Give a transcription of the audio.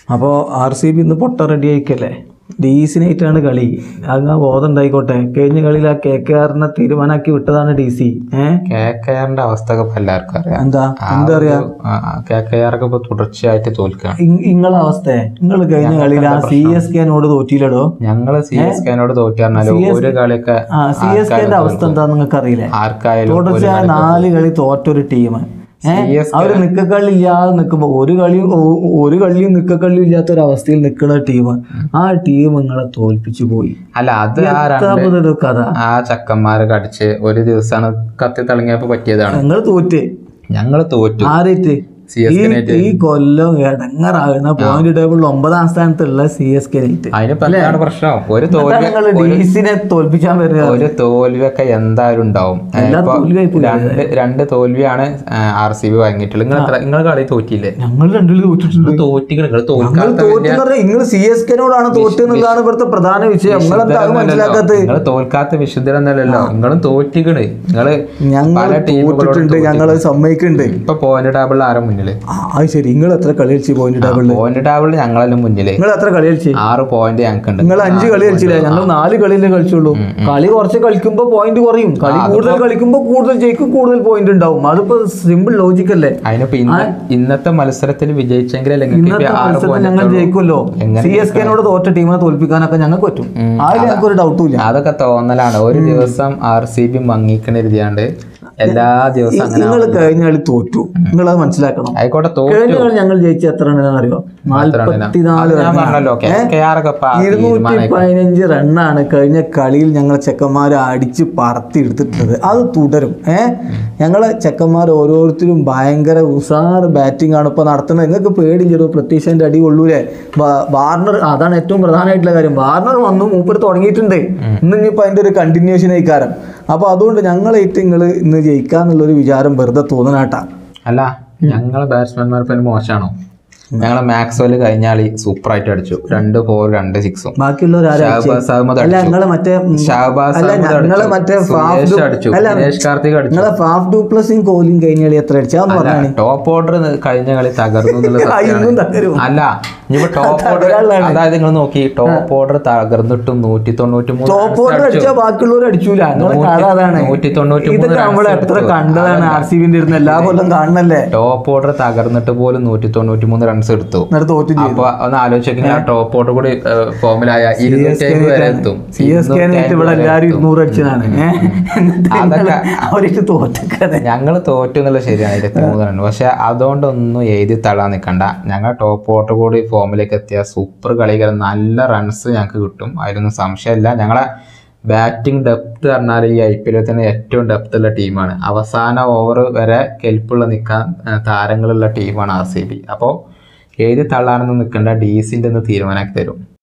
അപ്പോൾ R C B ഇന്ന് പൊട്ട റെഡി ആയിക്കല്ലേ ഡീസിനായിട്ടാണ് കളി അങ്ങനെ ബോധം ഉണ്ടായിക്കോട്ടെ കഴിഞ്ഞ കളിയിൽ ആ കെ കെ ആറിനെ തീരുമാനമാക്കി വിട്ടതാണ് ഡി സി ഏഹ് കെ കെ ആറിന്റെ അവസ്ഥ ഒക്കെ ഇപ്പൊ എല്ലാവർക്കും അറിയാം എന്താ എന്താ പറയാ കെ കെ ആറൊക്കെ ഇപ്പൊ തുടർച്ചയായിട്ട് തോൽക്കുകയാണ് നിങ്ങളെ അവസ്ഥ നിങ്ങൾ കഴിഞ്ഞ കളിയിൽ ആ സി എസ് കെനോട് തോറ്റില്ലടോ ഞങ്ങള് സി എസ് കെനോട് തോറ്റു പറഞ്ഞാലും ഒരു കളിയൊക്കെ ആ സി എസ് കെന്റെ അവസ്ഥ എന്താ നിങ്ങൾക്ക് അറിയില്ലേ ആർക്കായാലും ഒരു തുടർച്ചയായ കളി നാല് കളി തോറ്റൊരു ടീം ഏഹ് CSK അവര് നിക്കക്കളി ഇല്ലാതെ നിൽക്കുമ്പോ ഒരു കളിയും ഒ- ഒരു കളിയും നിക്കക്കളിയും ഇല്ലാത്ത ഒരു അവസ്ഥയിൽ നിൽക്കുന്ന ടീം ആ ടീം നിങ്ങളെ തോൽപ്പിച്ചു പോയി അല്ല അത് ആ രണ്ട് ഇതാപ്പൊരു കഥ ആ ചക്കന്മാരെ കടിച്ച് ഒരു ദിവസമാണ് കത്തി തിളങ്ങിയപ്പോ പറ്റിയതാണ് നിങ്ങൾ തോറ്റ് ഞങ്ങള് തോറ്റു ആരേറ്റ് സി എസ് ഈ ഈ കൊല്ലം എടങ്ങറാകുന്ന പോയിന്റ് ടേബിളിൽ ഒമ്പതാം സ്ഥാനത്തുള്ള സി എസ് കെ നൈറ്റ് അതിനിപ്പോ എന്താണ് പ്രശ്നം ഒരു തോൽവി നിങ്ങൾ ഡീസിനെ തോൽപ്പിക്കാൻ വരിക ഒരു തോൽവിയൊക്കെ എന്തായാലും ഉണ്ടാവും എല്ലാ ഇപ്പൊ തോൽവിയായി പോയി. രണ്ട് രണ്ട് തോൽവിയാണ് ആർ സി ബി വാങ്ങിയിട്ടുള്ളത് നിങ്ങൾ എത്ര നിങ്ങൾ കളി തോറ്റില്ലേ ഞങ്ങൾ രണ്ടിൽ തോറ്റിട്ടുണ്ട് നിങ്ങൾ തോറ്റിക്കണം നിങ്ങൾ നിങ്ങൾ തോൽക്കാത്ത തോറ്റെന്ന് പറഞ്ഞാൽ നിങ്ങൾ സി എസ് കെനോടാണ് തോറ്റെന്നുള്ളതാണ് ഇവിടുത്തെ പ്രധാന വിഷയം നിങ്ങൾ എന്താ അത് മനസ്സിലാക്കാത്തത് നിങ്ങൾ തോൽക്കാത്ത വിശുദ്ധരൊന്നല്ലല്ലോ നിങ്ങളും തോറ്റിക്കണ് നിങ്ങള് ഞങ്ങൾ പല ടീമുകളോട് തോറ്റിട്ടുണ്ട് ഞങ്ങൾ സമ്മതിക്കുന്നുണ്ട് ഇപ്പൊ പോയിന്റ് ടേബിളിൽ ആരും മുന്നില് ആ, അത് ശരി നിങ്ങൾ എത്ര കളി കളിച്ച് പോയിന്റ് ടേബിളിൽ പോയിന്റ് ടേബിളിൽ ഞങ്ങളെല്ലാം മുന്നില് നിങ്ങൾ എത്ര കളി കളിച്ച് ആറ് പോയിന്റ് ഞങ്ങൾക്കുണ്ട് നിങ്ങൾ അഞ്ച് കളി കളിച്ചില്ല ഞങ്ങൾ നാല് കളിയിലേ കളിച്ചുള്ളൂ കളി കുറച്ച് കളിക്കുമ്പോൾ പോയിന്റ് കുറയും കളി കൂടുതൽ കളിക്കുമ്പോൾ കൂടുതൽ ജയിക്കും കൂടുതൽ പോയിന്റ് ഉണ്ടാവും അതിപ്പോ സിമ്പിൾ ലോജിക് അല്ലേ അതിനിപ്പോ ഇന്ന ഇന്നത്തെ മത്സരത്തിൽ വിജയിച്ചെങ്കിലേ നിങ്ങൾക്ക് ഇന്നത്തെ ഇപ്പൊ ആറ് മത്സരത്തിൽ ഞങ്ങൾ പോയിന്റ് ജയിക്കുമല്ലോ എങ്ങനെ സി എസ് കെനോട് തോറ്റ ടീമിനെ തോൽപ്പിക്കാനൊക്കെ ഞങ്ങൾക്ക് പറ്റും അതിൽ ഞങ്ങൾക്ക് ഒരു ഡൗട്ടും ഇല്ല അതൊക്കെ തോന്നലാണ് ഒരു ദിവസം ആർ സി ബി മങ്ങിക്കണെഴുതിയാണ്ട് എല്ലാ ദിവസം അങ്ങനെ നിങ്ങൾ കഴിഞ്ഞ കളി തോറ്റു നിങ്ങൾ അത് മനസ്സിലാക്കണം ആയിക്കോട്ടെ തോറ്റു കഴിഞ്ഞ കളി ഞങ്ങൾ ജയിച്ച എത്ര റണ്ണാണെന്ന് അറിയോ നാൽപ്പത്തിനാല് ഞാൻ പറഞ്ഞല്ലോ കെ കെ ആർ ഒക്കെ ഇപ്പൊ ആ ഇരുന്നൂറ്റി തീരുമാനായി. പതിനഞ്ച് റണ്ണാണ് കഴിഞ്ഞ കളിയിൽ ഞങ്ങളെ ചെക്കന്മാർ അടിച്ച് പറത്തി എടുത്തിട്ടുള്ളത് അത് തുടരും ഏഹ് ഞങ്ങളെ ചെക്കന്മാർ ഓരോരുത്തരും ഭയങ്കര ഉഷാർ ബാറ്റിംഗ് ആണ് ഇപ്പൊ നടത്തുന്നത് നിങ്ങൾക്ക് പേടില്ലല്ലോ പ്രത്യക്ഷന്റെ അടി കൊള്ളൂലേ വാ- വാർണർ അതാണ് ഏറ്റവും പ്രധാനമായിട്ടുള്ള കാര്യം വാർണർ വന്നു മൂപ്പർ തുടങ്ങിയിട്ടുണ്ട് ഇന്ന് ഇനിയിപ്പോ അതിന്റെ ഒരു കണ്ടിന്യൂഷൻ ആയിക്കാരം അപ്പൊ അതുകൊണ്ട് ഞങ്ങളായിട്ട് നിങ്ങൾ ഇന്ന് ജയിക്കാന്നുള്ളൊരു വിചാരം വെറുതെ തോന്നണാട്ടാ അല്ല ഞങ്ങളെ ബാറ്റ്സ്മാൻമാർ ഇപ്പൊ മോശമാണോ ഞങ്ങളെ മാക്സ്വെല് കഴിഞ്ഞ കളി സൂപ്പർ ആയിട്ട് അടിച്ചു രണ്ട് ഫോർ രണ്ട് സിക്സും ബാക്കിയുള്ളവർ ആരാ ഷഹബാസ് അഹമ്മദ് അല്ല അടിച്ചു ഞങ്ങളെ മറ്റേ ഷഹബാസ് അല്ല അഹമ്മദ് ഞങ്ങളെ അടിച്ചു. മറ്റേ ഫാഫ് സുരേഷ് ഡു- അടിച്ചു അല്ല ദിനേഷ് കാർത്തിക് അടിച്ചു നിങ്ങളെ ഫാഫ് ഡൂപ്ലസിയും കോഹ്ലിയും കഴിഞ്ഞ കളി എത്ര അടിച്ചാന്ന് പറഞ്ഞാണ് ടോപ്പ് ഓർഡർ കഴിഞ്ഞ കളി തകർന്നു എന്നുള്ള സത്യമാണ് ഇന്നും തകരും അല്ല ഇനിയിപ്പോ ടോപ്പ് ഓർഡർ തകരാനുള്ളതാണ്. അതായത് നിങ്ങൾ നോക്കി ടോപ്പ് ഓർഡർ തകർന്നിട്ടും നൂറ്റി തൊണ്ണൂറ്റി മൂന്ന് ടോപ്പ് ഓർഡർ അടിച്ചാൽ ബാക്കിയുള്ളവർ അടിച്ചൂല നിങ്ങളെ കഥ അതാണ് നൂറ്റി തൊണ്ണൂറ്റി മൂന്ന് ഇതൊക്കെ നമ്മൾ runs എത്ര എടുത്തു. കണ്ടതാണ് ആർ സി ബിന്റെ ഇരുന്ന് എല്ലാ കൊല്ലം കാണണല്ലേ ടോപ്പ് ഓർഡർ തകർന്നിട്ട് പോലും നൂറ്റി തൊണ്ണൂറ്റി മൂന്ന് റൺസ് എടുത്തു എന്നിട്ട് തോറ്റും ചെയ്തു അപ്പൊ ഒന്ന് ആലോചിച്ചെങ്കിൽ ആ ടോപ്പ് ഓർഡർ കൂടി ഫോമിലായ ഇരുന്നൂറ്റി അമ്പത് വരെ എത്തും സി എസ് കെ ഇവിടെ എല്ലാരും ഇരുന്നൂറ് അടിച്ചതാണ് അതൊക്കെ- അവർക്ക് തോറ്റക്കതെ ഞങ്ങൾ തോറ്റു എന്നുള്ളത് ശരിയാണ് ഇരുപത്തി മൂന്ന് റൺ പക്ഷെ അതുകൊണ്ടൊന്നും എഴുതി തള്ളാൻ നിൽക്കണ്ട ഞങ്ങൾ ടോപ്പ് ഓർഡർ കൂടി ഫോമിലേക്ക് എത്തിയ സൂപ്പർ കളികൾ നല്ല റൺസ് ഞങ്ങൾക്ക് കിട്ടും അതിലൊന്നും സംശയമില്ല ഞങ്ങളെ ബാറ്റിംഗ് ഡെപ്ത് പറഞ്ഞാൽ ഈ ഐ പി എല്ലിൽ തന്നെ ഏറ്റവും ഡെപ്ത് ഉള്ള ടീമാണ് അവസാന ഓവർ വരെ കെൽപ്പുള്ള നിൽക്കാൻ ആ, താരങ്ങളുള്ള ടീമാണ് ആർ സി ബി അപ്പോൾ എഴുതി തള്ളാനൊന്നും നിൽക്കേണ്ട ഡീസിൻ്റെ ഒന്ന് തീരുമാനമാക്കി തരും